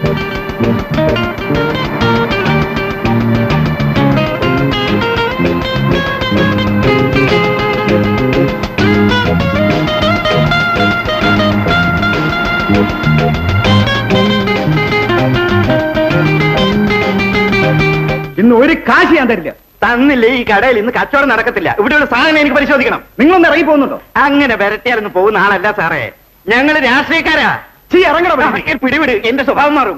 ഇന്ന് ഒരു കാശ് ഞാൻ തരില്ല തന്നില്ലേ ഈ കടയിൽ ഇന്ന് കച്ചവടം നടക്കത്തില്ല ഇവിടെയുള്ള സാധനം എനിക്ക് പരിശോധിക്കണം നിങ്ങളൊന്ന് ഇറങ്ങി പോകുന്നുണ്ടോ അങ്ങനെ വരട്ടിയാലൊന്നും പോകുന്ന ആളല്ല സാറേ ഞങ്ങള് രാഷ്ട്രീയക്കാരാ ചീ ഇറങ്ങണം ആ, പിടിവിട് എന്റെ സ്വഭാവം മാറും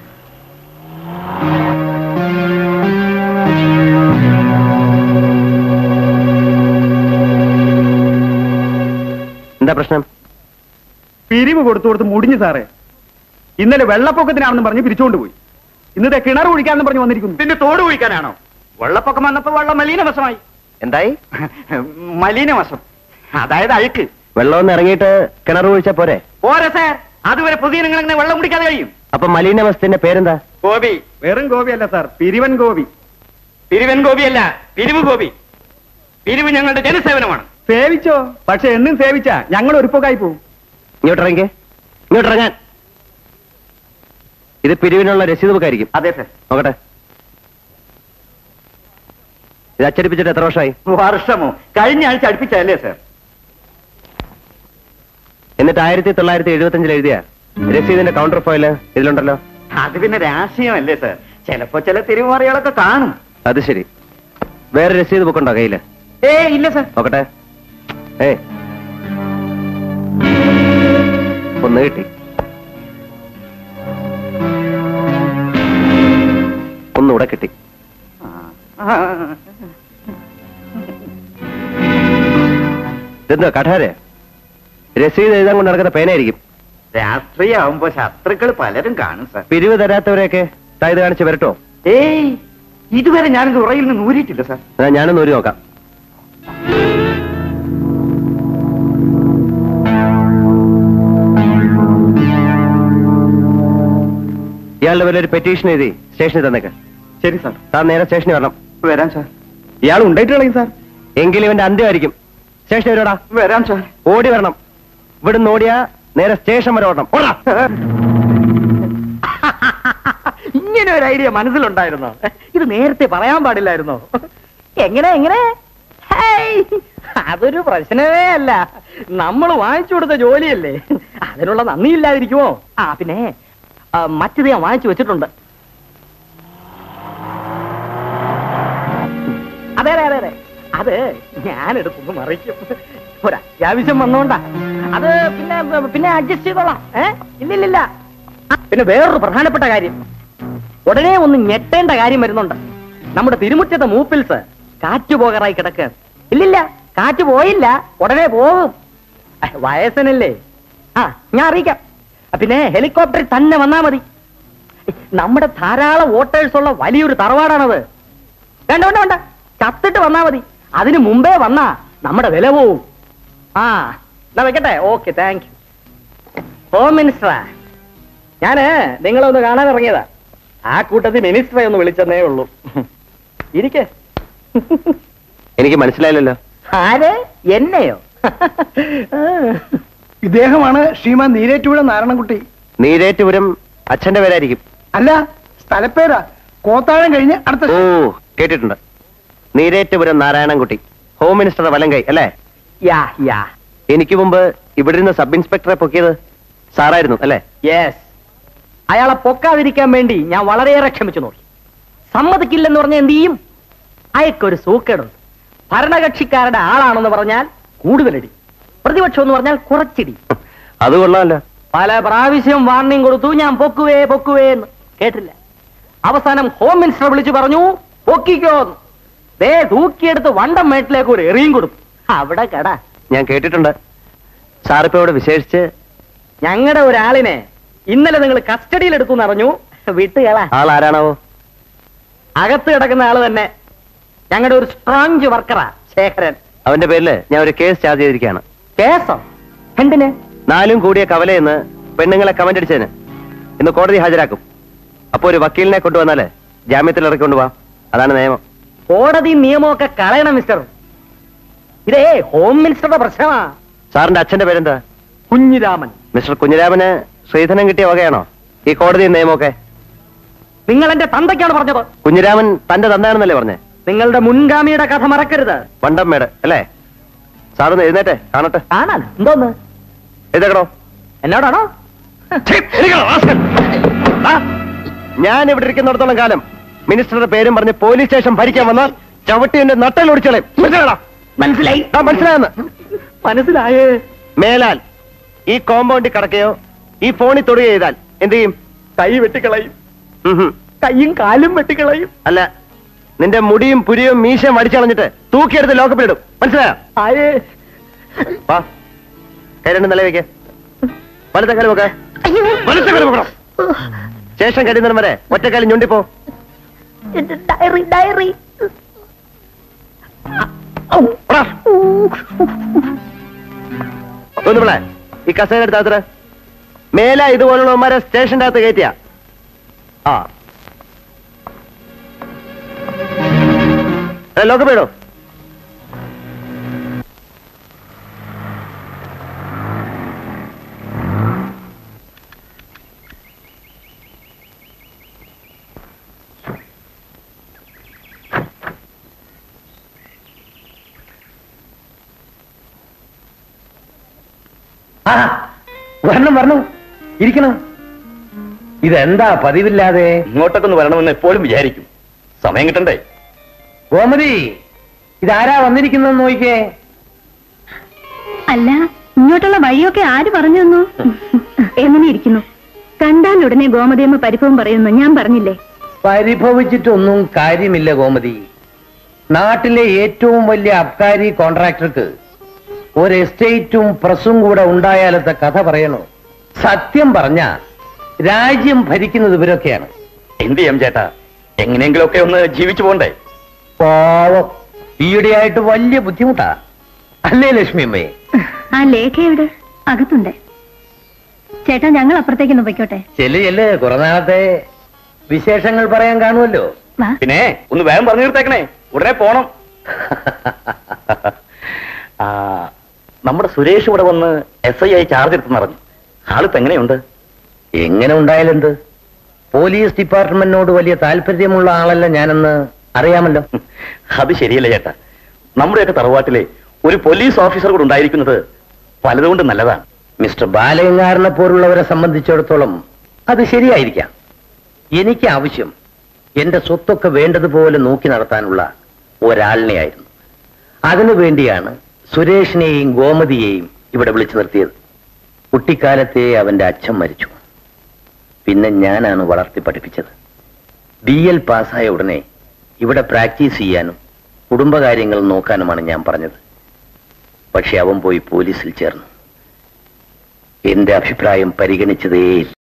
എന്താ പ്രശ്നം പിരിവ് കൊടുത്തു കൊടുത്ത് മുടിഞ്ഞു സാറേ ഇന്നലെ വെള്ളപ്പൊക്കത്തിനാണെന്ന് പറഞ്ഞ് പിരിച്ചുകൊണ്ട് പോയി ഇന്നത്തെ കിണർ കുഴിക്കാണെന്ന് പറഞ്ഞ് വന്നിരിക്കുന്നു പിന്നെ തോട് കുഴിക്കാനാണോ വെള്ളപ്പൊക്കം വന്നപ്പോ വെള്ളം മലീനവശമായി എന്തായി മലീനവശം അതായത് അഴുക്ക് വെള്ളമൊന്ന് ഇറങ്ങിയിട്ട് കിണർ കുഴിച്ചാ പോരെ പോരാ സാർ അതുവരെ പുതിയ നിങ്ങൾ അങ്ങനെ വെള്ളം കുടിക്കാതെ കഴിയും അപ്പൊ മലീനവസ്ഥന്റെ പേരെന്താ ഗോപി വെറും ഗോപിയല്ല സാർ പിരിവൻ ഗോപി പിരിവൻ ഗോപിയല്ല പിരിവ് ഗോപി പിരിവ് ഞങ്ങളുടെ ജനസേവനമാണ് സേവിച്ചോ പക്ഷെ എന്നും സേവിച്ചാ ഞങ്ങൾ ഒരുപ്പൊക്കായി പോവും ഇങ്ങോട്ട് ഇറങ്ങിക്കേ ഇങ്ങോട്ട് ഇറങ്ങാൻ ഇത് പിരിവിനുള്ള രസീത് ബുക്കായിരിക്കും അതെ സാർ നോക്കട്ടെ ഇത് അച്ചടിപ്പിച്ചിട്ട് എത്ര വർഷമായി വർഷമോ കഴിഞ്ഞ ആഴ്ച അടുപ്പിച്ചല്ലേ സാർ എന്നിട്ട് ആയിരത്തി തൊള്ളായിരത്തി എഴുപത്തി അഞ്ചിൽ എഴുതിയ രസീതിന്റെ കൗണ്ടർ ഫോയില് ഇതിലുണ്ടല്ലോ അത് പിന്നെ രാഷ്ട്രീയമല്ലേ സാർ ചിലപ്പോ ചില തിരുമാറികളൊക്കെ കാണും അത് ശരി വേറെ രസീത് ബുക്ക് ഉണ്ടോ കയ്യില് ഏ ഇല്ല സാർ നോക്കട്ടെ ഏ ഒന്ന് കിട്ടി ഒന്നുകൂടെ കിട്ടി ഇതെന്താ കഠാരെ രസീത് എഴുതാൻ കൊണ്ട് നടക്കുന്ന പേനായിരിക്കും രാഷ്ട്രീയമാവുമ്പോ ശത്രുക്കൾ പലരും കാണും സാർ പിരിവ് തരാത്തവരെയൊക്കെ ദാ ഇത് കാണിച്ച് വരട്ടോ ഏയ് ഇതുവരെ ഞാൻ ഉറയിൽ നിന്ന് ഊരിയിട്ടില്ല സാർ എന്നാ ഞാനൊന്ന് ഒരു നോക്കാം ഇയാളുടെ പേരിൽ ഒരു പെറ്റീഷൻ എഴുതി സ്റ്റേഷനിൽ തന്നേക്ക് ശരി സാർ താൻ നേരെ സ്റ്റേഷനിൽ വരണം വരാം സാർ ഇയാൾ ഉണ്ടായിട്ട് കളയും സാർ എങ്കിലും ഇവന്റെ അന്ത്യമായിരിക്കും സ്റ്റേഷനിൽ വരോടാ വരാം സാർ ഓടി വരണം ഇവിടുന്ന് ഓടിയാ നേരെ സ്റ്റേഷൻ വരെ ഓടണം ഓടാ ഇങ്ങനെ ഒരു ഐഡിയ മനസ്സിലുണ്ടായിരുന്നോ ഇത് നേരത്തെ പറയാൻ പാടില്ലായിരുന്നോ എങ്ങനെ എങ്ങനെ ഹേയ്, അതൊരു പ്രശ്നമേ അല്ല നമ്മൾ വാങ്ങിച്ചു കൊടുത്ത ജോലിയല്ലേ അതിനുള്ള നന്ദിയില്ലാതിരിക്കുമോ ആ പിന്നെ ആ, മറ്റത് ഞാൻ വാങ്ങിച്ചു വെച്ചിട്ടുണ്ട് അതെ അതെ അതെ അതെ അത് ഞാൻ എടുക്കുന്നു മറിക്കും ഒരു അത്യാവശ്യം വന്നോണ്ടാ അത് പിന്നെ പിന്നെ അഡ്ജസ്റ്റ് ചെയ്തോളാം ഏ ഇല്ലില്ലില്ല ആ, പിന്നെ വേറൊരു പ്രധാനപ്പെട്ട കാര്യം ഉടനെ ഒന്ന് ഞെട്ടേണ്ട കാര്യം വരുന്നുണ്ട് നമ്മുടെ തിരുമുറ്റത്തെ മൂപ്പിൽസ് കാറ്റ് പോകാറായി കിടക്കുക ഇല്ലില്ല കാറ്റ് പോയില്ല ഉടനെ പോകും അഹ്, വയസ്സനല്ലേ ആ ഞാൻ അറിയിക്കാം ആ, പിന്നെ ഹെലികോപ്റ്ററിൽ തന്നെ വന്നാ മതി നമ്മുടെ ധാരാളം വോട്ടേഴ്സ് ഉള്ള വലിയൊരു തറവാടാണത് വേണ്ട വേണ്ട വേണ്ട ചത്തിട്ട് വന്നാ മതി അതിന് മുമ്പേ വന്നാ നമ്മുടെ വില പോവും ആ എന്നാ വെക്കട്ടെ ഓക്കെ താങ്ക് യു ഹോം മിനിസ്റ്ററാ ഞാന് നിങ്ങളെ ഒന്ന് കാണാൻ ഇറങ്ങിയതാ ആ കൂട്ടത്തിൽ മിനിസ്റ്ററെ ഒന്ന് വിളിച്ചെന്നേ ഉള്ളൂ ഇരിക്കെ എനിക്ക് മനസ്സിലായില്ലല്ലോ ആര് എന്നെയോ ഇദ്ദേഹമാണ് ശ്രീമാൻ നീരേറ്റുപുഴ നാരായണൻകുട്ടി നീരേറ്റുപുരം അച്ഛന്റെ പേരായിരിക്കും അല്ല സ്ഥലപ്പേരാ കോത്താഴം കഴിഞ്ഞ് അടുത്ത ഓ കേട്ടിട്ടുണ്ട് നീരേറ്റുപുരം നാരായണൻകുട്ടി ഹോം മിനിസ്റ്ററുടെ വലം കൈ അല്ലേ യാ യാ എനിക്ക് മുമ്പ് ഇവിടെ ഇരുന്ന് സബ് ഇൻസ്പെക്ടറെ പൊക്കിയത് സാറായിരുന്നു അല്ലേ യെസ് അയാളെ പൊക്കാതിരിക്കാൻ വേണ്ടി ഞാൻ വളരെയേറെ ക്ഷമിച്ചു നോക്കി സമ്മതിക്കില്ലെന്ന് പറഞ്ഞാൽ എന്ത് ചെയ്യും അയക്കൊരു സൂക്കേടുണ്ട് ഭരണകക്ഷിക്കാരുടെ ആളാണെന്ന് പറഞ്ഞാൽ കൂടുതലടി പ്രതിപക്ഷം എന്ന് പറഞ്ഞാൽ കുറച്ചിടി അത് കൊള്ളാമല്ലോ പല പ്രാവശ്യം വാർണിംഗ് കൊടുത്തു ഞാൻ പൊക്കുവേ പൊക്കുവേ എന്ന് കേട്ടില്ല അവസാനം ഹോം മിനിസ്റ്റർ വിളിച്ചു പറഞ്ഞു പൊക്കിക്കോ എന്ന്. ദേ തൂക്കിയെടുത്ത് വണ്ടം മേട്ടിലേക്ക് ഒരു എറിയും കൊടുത്തു അവിടെ കട ഞാൻ കേട്ടിട്ടുണ്ട് സാറിപ്പോ ഇവിടെ വിശേഷിച്ച് ഞങ്ങളുടെ ഒരാളിനെ ഇന്നലെ നിങ്ങൾ കസ്റ്റഡിയിൽ എടുത്തു എന്നറിഞ്ഞു വിട്ടുകളാ ആൾ ആരാണാവോ അകത്ത് കിടക്കുന്ന ആള് തന്നെ ഞങ്ങളുടെ ഒരു സ്ട്രോങ് വർക്കറാ ശേഖരൻ അവന്റെ പേരില് ഞാൻ ഒരു കേസ് ചാർജ് ചെയ്തിരിക്കുകയാണ് കേസോ എന്തിന് നാലും കൂടിയ കവലയെന്ന് പെണ്ണുങ്ങളെ കമന്റ് അടിച്ചതിന് ഇന്ന് കോടതി ഹാജരാക്കും അപ്പൊ ഒരു വക്കീലിനെ കൊണ്ടുവന്നാല് ജാമ്യത്തിൽ ഇറക്കി കൊണ്ടുപോവാം അതാണ് നിയമം കോടതി നിയമമൊക്കെ കളയണം മിസ്റ്റർ ഇതേ ഹോം മിനിസ്റ്ററുടെ പ്രശ്നമാ സാറിന്റെ അച്ഛന്റെ പേരെന്താ കുഞ്ഞിരാമൻ മിസ്റ്റർ കുഞ്ഞിരാമന് ശ്രീധനം കിട്ടിയ വകയാണോ ഈ കോടതി നിയമമൊക്കെ നിങ്ങൾ എന്റെ തന്തയ്ക്കാണ് പറഞ്ഞത് കുഞ്ഞിരാമൻ തന്റെ തന്താണെന്നല്ലേ പറഞ്ഞേ നിങ്ങളുടെ മുൻഗാമിയുടെ കഥ മറക്കരുത് വണ്ടമ്മേട് അല്ലേ സാറൊന്ന് എഴുന്നേറ്റെ കാണട്ടെ കാണാൻ എന്തോന്ന് എഴുതേക്കണോ എന്നോടാണോ ഞാൻ ഇവിടെ ഇരിക്കുന്നിടത്തോളം കാലം മിനിസ്റ്ററുടെ പേരും പറഞ്ഞ് പോലീസ് സ്റ്റേഷൻ ഭരിക്കാൻ വന്ന ചവിട്ടി എന്റെ നട്ടൽ ഒടിച്ചോളെ മനസ്സിലാടാ മനസ്സിലായി ആ മനസ്സിലായെന്ന് മനസ്സിലായേ മേലാൽ ഈ കോമ്പൗണ്ടിൽ കിടക്കുകയോ ഈ ഫോണിൽ തൊടുകയോ ചെയ്താൽ എന്ത് ചെയ്യും കൈ വെട്ടിക്കളയും ഉം ഹും. കൈയും കാലും വെട്ടിക്കളയും അല്ല നിന്റെ മുടിയും പുരിയും മീശയും അടിച്ചളഞ്ഞിട്ട് തൂക്കിയെടുത്ത് ലോക്കപ്പിലിടും മനസ്സിലായോ ആയേ വാ കൈ രണ്ട് നില വെക്ക് വലത്തെ കാലം വെക്ക വലത്തെ കാലം വെക്കണം ശേഷം കഴിയുന്നതിന് വരെ ഒറ്റക്കാലം ഞൊണ്ടിപ്പോ ഡയറി ഡയറി പോടാ. ഒന്ന് പിള്ളേ ഈ കസേര എടുത്താത്ര മേല ഇതുപോലുള്ളവന്മാരെ സ്റ്റേഷന്റെ അകത്ത് കയറ്റിയ ആ ലോക്കപ്പേടോ ആ വരണം വരണം ഇരിക്കണം ഇതെന്താ പതിവില്ലാതെ ഇങ്ങോട്ടൊക്കെ ഒന്ന് വരണമെന്ന് എപ്പോഴും വിചാരിക്കും സമയം കിട്ടണ്ടേ ഗോമതി ഇതാരാ വന്നിരിക്കുന്നത് നോക്കിക്കേ അല്ല ഇങ്ങോട്ടുള്ള വഴിയൊക്കെ ആര് പറഞ്ഞു തന്നു എങ്ങനെ ഇരിക്കുന്നു കണ്ടാൽ ഉടനെ ഗോമതിയമ്മ പരിഭവം പറയുന്നു ഞാൻ പറഞ്ഞില്ലേ പരിഭവിച്ചിട്ടൊന്നും കാര്യമില്ല ഗോമതി നാട്ടിലെ ഏറ്റവും വലിയ അബ്കാരി കോൺട്രാക്ടർക്ക് ഒരു എസ്റ്റേറ്റും പ്രസും കൂടെ ഉണ്ടായാലത്തെ കഥ പറയണോ സത്യം പറഞ്ഞ രാജ്യം ഭരിക്കുന്നത് ഇവരൊക്കെയാണ് എന്ത് ചെയ്യാം ചേട്ടാ എങ്ങനെയെങ്കിലുമൊക്കെ ഒന്ന് ജീവിച്ചു പോണ്ടേ പാവം ഈയിടെയായിട്ട് വലിയ ബുദ്ധിമുട്ടാ അല്ലേ ലക്ഷ്മി അമ്മേ ആ ലേഖ എവിടെ അകത്തുണ്ട് ചേട്ടാ ഞങ്ങൾ അപ്പുറത്തേക്കൊന്ന് പൊയ്ക്കോട്ടെ ചെല്ല് ചെല്ല് കുറെ നാളത്തെ വിശേഷങ്ങൾ പറയാൻ കാണുമല്ലോ വാ പിന്നെ ഒന്ന് വേഗം പറഞ്ഞു തീർത്തേക്കണേ ഉടനെ പോണം ആ, നമ്മുടെ സുരേഷ് ഇവിടെ വന്ന് എസ് ഐ ആയി ചാർജ് എടുത്തെന്ന് അറിഞ്ഞു ആളിപ്പോ എങ്ങനെയുണ്ട് എങ്ങനെ ഉണ്ടായാലെന്ത് പോലീസ് ഡിപ്പാർട്ട്മെന്റിനോട് വലിയ താല്പര്യമുള്ള ആളല്ല ഞാനെന്ന് അറിയാമല്ലോ അത് ശരിയല്ല ചേട്ടാ നമ്മുടെയൊക്കെ തറവാട്ടിലെ ഒരു പോലീസ് ഓഫീസർ കൂടെ ഉണ്ടായിരിക്കുന്നത് പലതുകൊണ്ട് നല്ലതാണ് മിസ്റ്റർ ബാലയങ്കാരനെ പോലുള്ളവരെ സംബന്ധിച്ചിടത്തോളം അത് ശരിയായിരിക്കാം എനിക്ക് ആവശ്യം എന്റെ സ്വത്തൊക്കെ വേണ്ടതുപോലെ നോക്കി നടത്താനുള്ള ഒരാളിനെയായിരുന്നു അതിനു വേണ്ടിയാണ് സുരേഷിനെയും ഗോമതിയെയും ഇവിടെ വിളിച്ചു നിർത്തിയത് കുട്ടിക്കാലത്തെ അവന്റെ അച്ഛൻ മരിച്ചു പിന്നെ ഞാനാണ് വളർത്തി പഠിപ്പിച്ചത് ബി എൽ പാസ്സായ ഉടനെ ഇവിടെ പ്രാക്ടീസ് ചെയ്യാനും കുടുംബകാര്യങ്ങൾ നോക്കാനുമാണ് ഞാൻ പറഞ്ഞത് പക്ഷെ അവൻ പോയി പോലീസിൽ ചേർന്നു എന്റെ അഭിപ്രായം പരിഗണിച്ചതേയില്ല